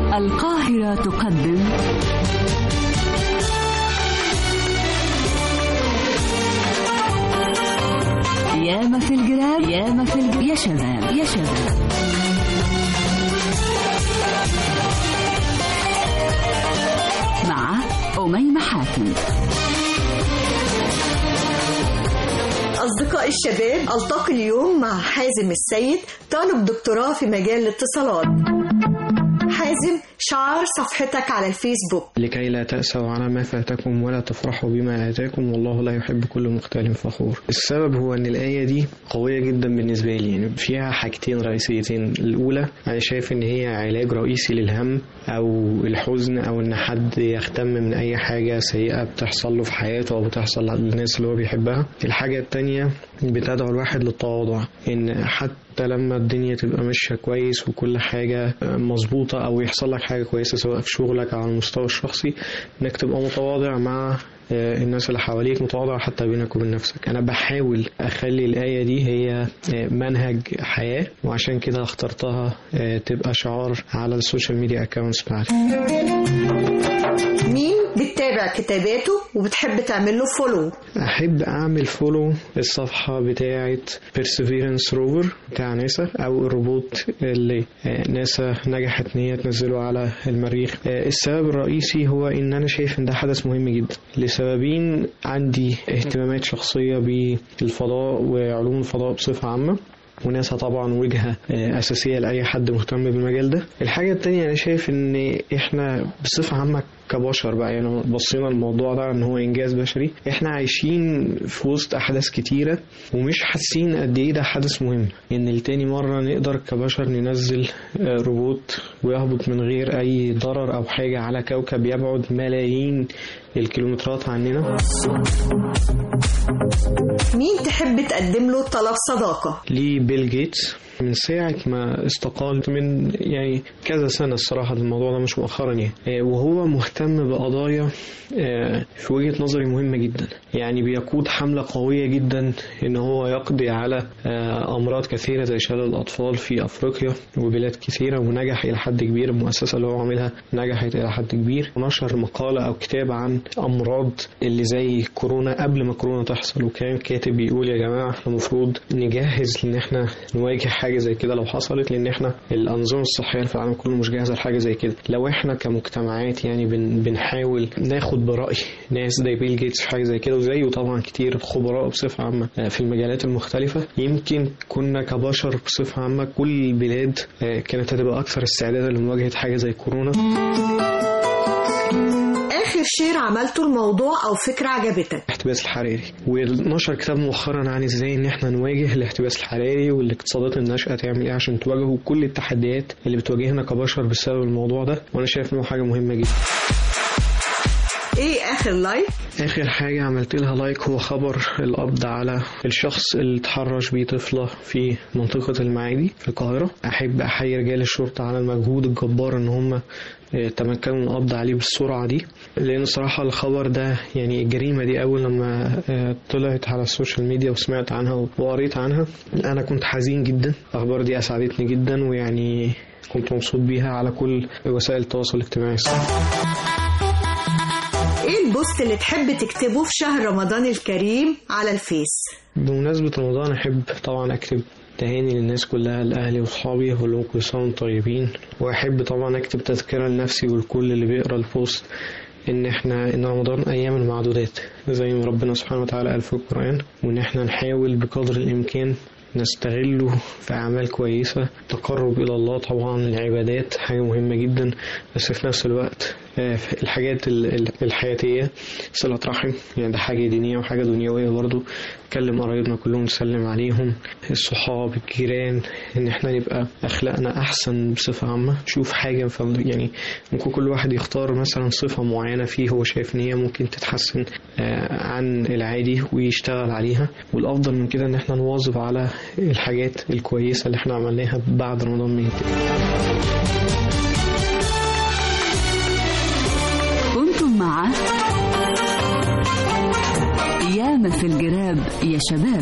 القاهرة تقدم ياما في الجراب ياما في الجراب يا شباب يا شباب مع أميمة حاتم أصدقاء الشباب ألتقي اليوم مع حازم السيد طالب دكتوراه في مجال الاتصالات حازم شعار صفحتك على الفيسبوك لكي لا تأسوا على ما فاتكم ولا تفرحوا بما آتاكم والله لا يحب كل مختال فخور السبب هو أن الآية دي قوية جدا بالنسبة لي يعني فيها حاجتين رئيسيتين الأولى أنا شايف أن هي علاج رئيسي للهم أو الحزن أو أن حد يهتم من أي حاجة سيئة بتحصل له في حياته أو بتحصل للناس اللي هو بيحبها الحاجة التانية بتدعو الواحد للتواضع إن حتى لما الدنيا تبقى ماشية كويس وكل حاجة مظبوطة أو يحصل لك حاجة كويسة سواء في شغلك أو على المستوى الشخصي إنك تبقى متواضع مع الناس اللي حواليك متواضع حتى بينك وبين نفسك انا بحاول اخلي الايه دي هي منهج حياه وعشان كده اخترتها تبقى شعار على السوشيال ميديا اكونتس بتاعتي مين بتتابع كتاباته وبتحب تعمل له فولو احب اعمل فولو الصفحه بتاعه بيرسيفيرنس روفر بتاع ناسا او الروبوت اللي ناسا نجحت ان هي تنزله على المريخ السبب الرئيسي هو ان انا شايف ان ده حدث مهم جدا لسببين عندي اهتمامات شخصيه بالفضاء وعلوم الفضاء بصفه عامه وناسا طبعا وجهة أساسية لأي حد مهتم بالمجال ده الحاجة التانية أنا شايف إن إحنا بصفة عامة كبشر بقى يعني بصينا الموضوع ده ان هو انجاز بشري احنا عايشين في وسط احداث كتيره ومش حاسين قد ايه ده حدث مهم ان لتاني مره نقدر كبشر ننزل روبوت ويهبط من غير اي ضرر او حاجه على كوكب يبعد ملايين الكيلومترات عننا مين تحب تقدم له طلب صداقه ليه بيل جيتس من ساعة ما استقال من يعني كذا سنة الصراحة الموضوع ده مش مؤخرا يعني وهو مهتم بقضايا في وجهة نظري مهمة جدا يعني بيقود حملة قوية جدا ان هو يقضي على امراض كثيرة زي شلل الاطفال في افريقيا وبلاد كثيرة ونجح الى حد كبير المؤسسة اللي هو عاملها نجحت الى حد كبير ونشر مقالة او كتاب عن امراض اللي زي كورونا قبل ما كورونا تحصل وكان كاتب بيقول يا جماعة احنا المفروض نجهز ان احنا نواجه حاجة زي كده لو حصلت لان احنا الانظمة الصحية في العالم كله مش جاهزة لحاجة زي كده لو احنا كمجتمعات يعني بن بنحاول ناخد برأي ناس زي بيل جيتس في حاجة زي كده وزيه طبعا كتير خبراء بصفة عامة في المجالات المختلفة يمكن كنا كبشر بصفة عامة كل البلاد كانت هتبقى أكثر استعدادا لمواجهة حاجة زي كورونا اخر شير عملته الموضوع او فكره عجبتك الاحتباس الحراري ونشر كتاب مؤخرا عن ازاي ان احنا نواجه الاحتباس الحراري والاقتصادات الناشئه تعمل ايه عشان تواجهوا كل التحديات اللي بتواجهنا كبشر بسبب الموضوع ده وانا شايف انه حاجه مهمه جدا ايه اخر لايك اخر حاجه عملت لها لايك هو خبر القبض على الشخص اللي اتحرش بيه طفله في منطقه المعادي في القاهره احب احيي رجال الشرطه على المجهود الجبار ان هم تمكنوا من القبض عليه بالسرعه دي لان صراحه الخبر ده يعني الجريمه دي اول لما طلعت على السوشيال ميديا وسمعت عنها وقريت عنها انا كنت حزين جدا الاخبار دي اسعدتني جدا ويعني كنت مبسوط بيها على كل وسائل التواصل الاجتماعي ايه البوست اللي تحب تكتبه في شهر رمضان الكريم على الفيس بمناسبة رمضان أحب طبعا أكتب تهاني للناس كلها لأهلي وصحابي أقول لهم كل سنة طيبين وأحب طبعا أكتب تذكرة لنفسي والكل اللي بيقرأ البوست إن إحنا إن رمضان أيام معدودات زي ما ربنا سبحانه وتعالى قال في القرآن وإن إحنا نحاول بقدر الإمكان نستغله في أعمال كويسة تقرب إلى الله طبعا العبادات حاجة مهمة جدا بس في نفس الوقت الحاجات الحياتية صلة رحم يعني ده حاجة دينية وحاجة دنيوية برضو نكلم قرايبنا كلهم نسلم عليهم الصحاب الجيران ان احنا نبقى اخلاقنا احسن بصفة عامة نشوف حاجة يعني ممكن كل واحد يختار مثلا صفة معينة فيه هو شايف ان هي ممكن تتحسن عن العادي ويشتغل عليها والافضل من كده ان احنا نواظب على الحاجات الكويسة اللي احنا عملناها بعد رمضان من كنتم مع ياما في الجراب يا شباب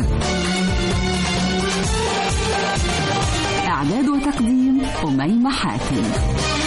إعداد وتقديم أميمة حاتم